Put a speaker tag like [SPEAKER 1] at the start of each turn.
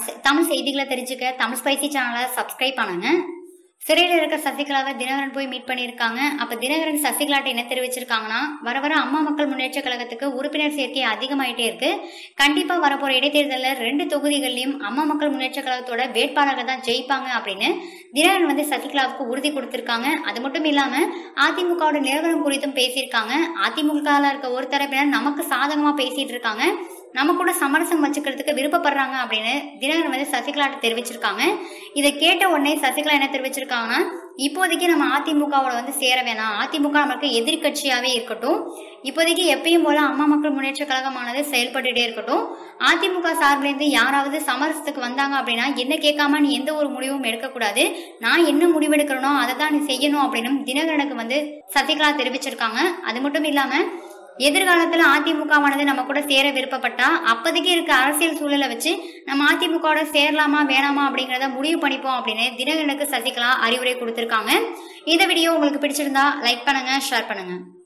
[SPEAKER 1] செ- தமிழ் செய்திகளை தெரிஞ்சுக்க தமிழ் ஸ்பைசி சேனலை சப்ஸ்கிரைப் பண்ணுங்க சிறையில் இருக்க சசிகலாவை தினகரன் போய் மீட் பண்ணியிருக்காங்க அப்ப தினகரன் சசிகலாட்ட என்ன தெரிவிச்சிருக்காங்கன்னா வர வர அம்மா மக்கள் முன்னேற்ற கழகத்துக்கு உறுப்பினர் சேர்க்கை அதிகமாயிட்டே இருக்கு கண்டிப்பா வரப்போற இடைத்தேர்தலில் ரெண்டு தொகுதிகள்லயும் அம்மா மக்கள் முன்னேற்ற கழகத்தோட வேட்பாளர்கள் தான் ஜெயிப்பாங்க அப்படின்னு தினகரன் வந்து சசிகலாவுக்கு உறுதி கொடுத்திருக்காங்க அது மட்டும் இல்லாம அதிமுகவோட நிலவரம் குறித்தும் பேசியிருக்காங்க அதிமுகவில் இருக்க ஒரு தரப்பினர் நமக்கு சாதகமா பேசிட்டு இருக்காங்க நம்ம கூட சமரசம் வச்சுக்கிறதுக்கு விருப்பப்படுறாங்க அப்படின்னு தினகரன் வந்து சசிகலாட்ட தெரிவிச்சிருக்காங்க இதை கேட்ட உடனே சசிகலா என்ன தெரிவிச்சிருக்காங்கன்னா இப்போதைக்கு நம்ம அதிமுகவோட வந்து சேர வேணாம் அதிமுக நமக்கு எதிர்க்கட்சியாவே இருக்கட்டும் இப்போதைக்கு எப்பயும் போல அம்மா மக்கள் முன்னேற்ற கழகமானது செயல்பட்டுட்டே இருக்கட்டும் அதிமுக சார்பிலேருந்து யாராவது சமரசத்துக்கு வந்தாங்க அப்படின்னா என்ன கேட்காம நீ எந்த ஒரு முடிவும் எடுக்கக்கூடாது நான் என்ன முடிவெடுக்கிறனோ அதை தான் நீ செய்யணும் அப்படின்னு தினகரனுக்கு வந்து சசிகலா தெரிவிச்சிருக்காங்க அது மட்டும் இல்லாம எதிர்காலத்துல அதிமுகவானது நம்ம கூட சேர விருப்பப்பட்டா அப்போதைக்கு இருக்க அரசியல் சூழலை வச்சு நம்ம அதிமுகவோட சேரலாமா வேணாமா அப்படிங்கறத முடிவு பண்ணிப்போம் அப்படின்னு தினகரனுக்கு சசிகலா அறிவுரை கொடுத்திருக்காங்க இந்த வீடியோ உங்களுக்கு பிடிச்சிருந்தா லைக் பண்ணுங்க ஷேர் பண்ணுங்க